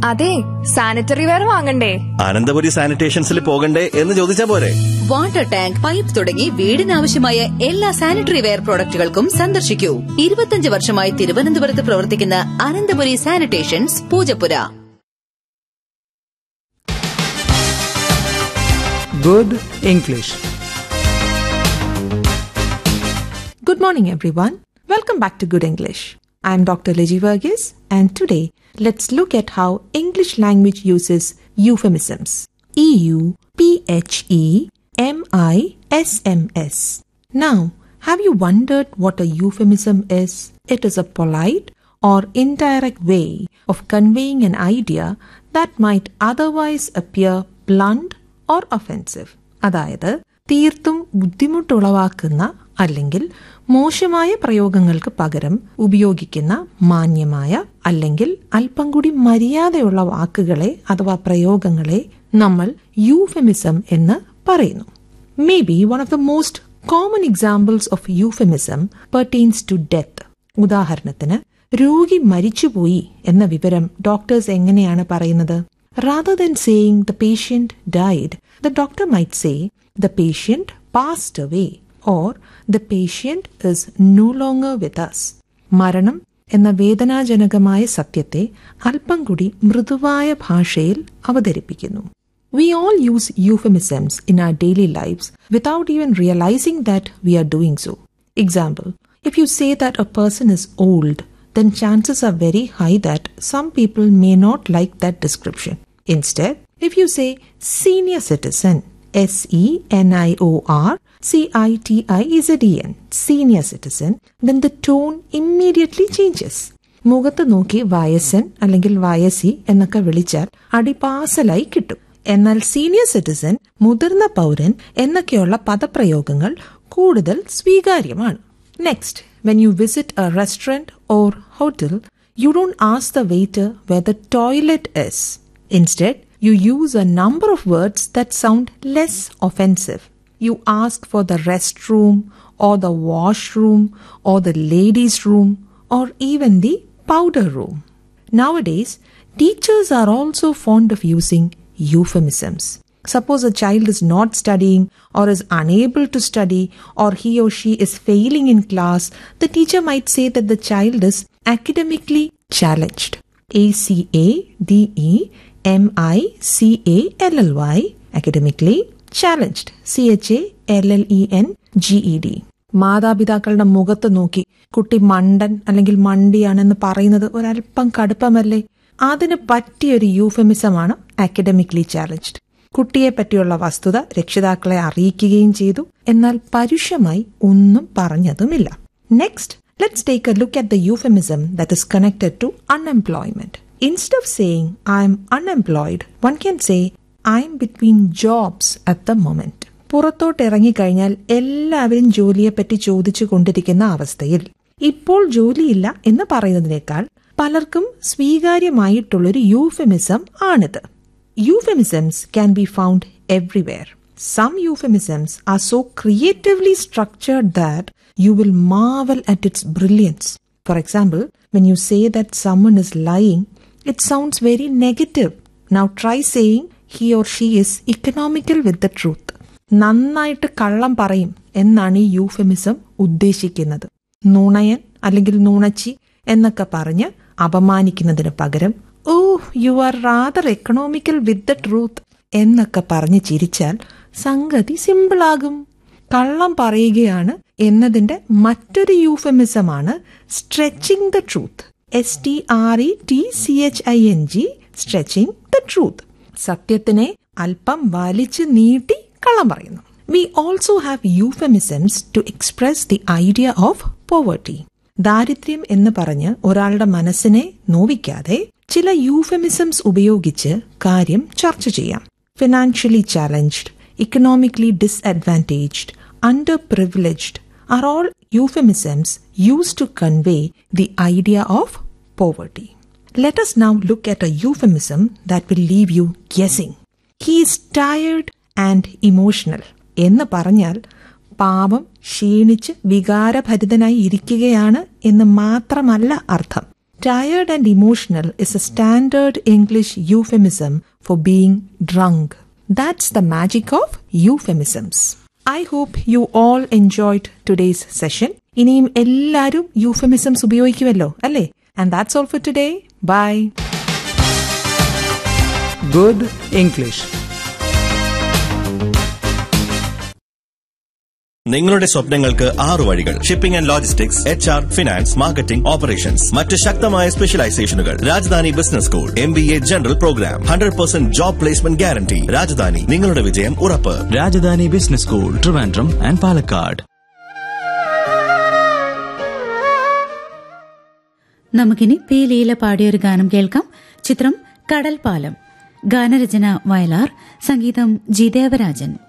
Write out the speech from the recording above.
അതെ sanitary ware വാങ്ങണ്ടേ അനന്തപുരി സാനിറ്റേഷൻസിൽ പോകണ്ടേ എന്ന് ചോദിച്ചാ പോരെ വാട്ടർ ടാങ്ക് പൈപ്പ് തുടങ്ങി വീടിനാവശ്യമായ എല്ലാ സാനിറ്ററി വെയർ പ്രോഡക്റ്റുകൾക്കും സന്ദർശിക്കൂ ഇരുപത്തിയഞ്ച് വർഷമായി തിരുവനന്തപുരത്ത് പ്രവർത്തിക്കുന്ന Ananthapuri sanitations Poojappura Good English. Good morning, everyone. Welcome back to Good English. I'm Dr. Liji Verghese, and today let's look at how English language uses euphemisms. E U P H E M I S M S. Now, have you wondered what a euphemism is? It is a polite or indirect way of conveying an idea that might otherwise appear blunt or offensive. അതായത് തീർത്തും ബുദ്ധിമുട്ടുളവാക്കുന്ന അല്ലെങ്കിൽ മോശമായ പ്രയോഗങ്ങൾക്ക് പകരം ഉപയോഗിക്കുന്ന മാന്യമായ അല്ലെങ്കിൽ അല്പം കൂടി മര്യാദയുള്ള വാക്കുകളെ അഥവാ പ്രയോഗങ്ങളെ നമ്മൾ യൂഫെമിസം എന്ന് പറയുന്നു may be one of the most common examples of euphemism pertains to death ഉദാഹരണത്തിന് രോഗി മരിച്ചുപോയി എന്ന വിവരം ഡോക്ടേഴ്സ് എങ്ങനെയാണ് പറയുന്നത് rather than saying the patient died the doctor might say the patient passed away or the patient is no longer with us മരണം എന്ന വേദനാജനകമായ സത്യത്തെ അല്പം കൂടി മൃദുവായ ഭാഷയിൽ അവതരിപ്പിക്കുന്നു We all use euphemisms in our daily lives without even realizing that we are doing so. Example, if you say that a person is old, then chances are very high that some people may not like that description. Instead, if you say senior citizen, S E N I O R C I T I Z E N, senior citizen, then the tone immediately changes. മുഖത്ത് നോക്കി വയസ്സൻ അല്ലെങ്കിൽ വയസ്സി എന്നൊക്കെ വിളിച്ചാൽ അടിപാസലായി കിട്ടും എന്നാൽ senior citizen മുതിർന്ന പൗരൻ എന്നൊക്കെയുള്ള പദപ്രയോഗങ്ങൾ കൂടുതൽ സ്വീകാര്യമാണ് next when you visit a restaurant or hotel you don't ask the waiter where the toilet is instead you use a number of words that sound less offensive you ask for the restroom or the washroom or the ladies room or even the powder room. Nowadays, teachers are also fond of using euphemisms. Suppose a child is not studying or is unable to study or he or she is failing in class, the teacher might say that the child is academically challenged. A C A D E M I C A L L Y, academically challenged. C H A L L E N G E D. മാതാപിതാക്കളുടെ മുഖത്ത് നോക്കി കുട്ടി മണ്ടൻ അല്ലെങ്കിൽ മണ്ടിയാണെന്ന് പറയുന്നത് ഒരല്പം കടുപ്പമല്ലേ അതിന് പറ്റിയൊരു യൂഫെമിസമാണ് അക്കഡമിക്കലി ചാലഞ്ച്ഡ് കുട്ടിയെ പറ്റിയുള്ള വസ്തുത രക്ഷിതാക്കളെ അറിയിക്കുകയും ചെയ്തു എന്നാൽ പരുഷമായി ഒന്നും പറഞ്ഞതുമില്ല next let's take a look at the euphemism that is connected to unemployment instead of saying I'm unemployed one can say I'm between jobs at the moment പുറത്തോട്ട് ഇറങ്ങിക്കഴിഞ്ഞാൽ എല്ലാവരും ജോലിയെപ്പറ്റി ചോദിച്ചു കൊണ്ടിരിക്കുന്ന അവസ്ഥയിൽ ഇപ്പോൾ ജോലിയില്ല എന്ന് പറയുന്നതിനേക്കാൾ പലർക്കും സ്വീകാര്യമായിട്ടുള്ളൊരു യൂഫെമിസം ആണിത് euphemisms can be found everywhere some euphemisms are so creatively structured that you will marvel at its brilliance for example when you say that someone is lying it sounds very negative now try saying he or she is economical with the truth നന്നായിട്ട് കള്ളം പറയും എന്നാണ് ഈ euphemism ഉദ്ദേശിക്കുന്നത് നുണയൻ അല്ലെങ്കിൽ നുണച്ചി എന്നൊക്കെ പറഞ്ഞ് അപമാനിക്കുന്നതിന് പകരം oh you are rather economical with the truth എന്നൊക്കെ പറഞ്ഞ് ചിരിച്ചാൽ സംഗതി സിമ്പിളാകും കള്ളം പറയുകയാണ് എന്നതിന്റെ മറ്റൊരു യൂഫെമിസമാണ് stretching the truth S T R E T C H I N G stretching the truth സത്യത്തിനെ അല്പം വലിച്ചു നീട്ടി കള്ളം പറയുന്നു we also have euphemisms to express the idea of poverty ദാരിദ്ര്യം എന്ന് പറഞ്ഞ് ഒരാളുടെ മനസ്സിനെ നോവിക്കാതെ ചില യൂഫെമിസംസ് ഉപയോഗിച്ച് കാര്യം ചർച്ച ചെയ്യാം financially challenged economically disadvantaged underprivileged are all euphemisms used to convey the idea of poverty Let us now look at a euphemism that will leave you guessing. He is tired and emotional. എന്ന് പറഞ്ഞാൽ പാപം ക്ഷീണിച്ച് വികാരഭരിതനായി ഇരിക്കുകയാണ് എന്ന് മാത്രമല്ല അർത്ഥം tired and emotional is a standard English euphemism for being drunk. That's the magic of euphemisms. I hope you all enjoyed today's session. ഇനിയും എല്ലാവരും യൂഫെമിസംസ് ഉപയോഗിക്കുമല്ലോ അല്ലേ and that's all for today bye Good English. നിങ്ങളുടെ സ്വപ്നങ്ങൾക്ക് ആറ് വഴികൾ shipping and logistics H R finance marketing operations മറ്റ് ശക്തമായ സ്പെഷ്യലൈസേഷനുകൾ Rajadhani business school M B A general programme hundred percent job placement guarantee Rajadhani നിങ്ങളുടെ വിജയം ഉറപ്പ് Rajadhani business school Trivandrum and Palakkad നമുക്കിനി പി ലീല പാടിയൊരു ഗാനം കേൾക്കാം ചിത്രം കടൽപാലം ഗാനരചന വയലാർ സംഗീതം ജി ദേവരാജൻ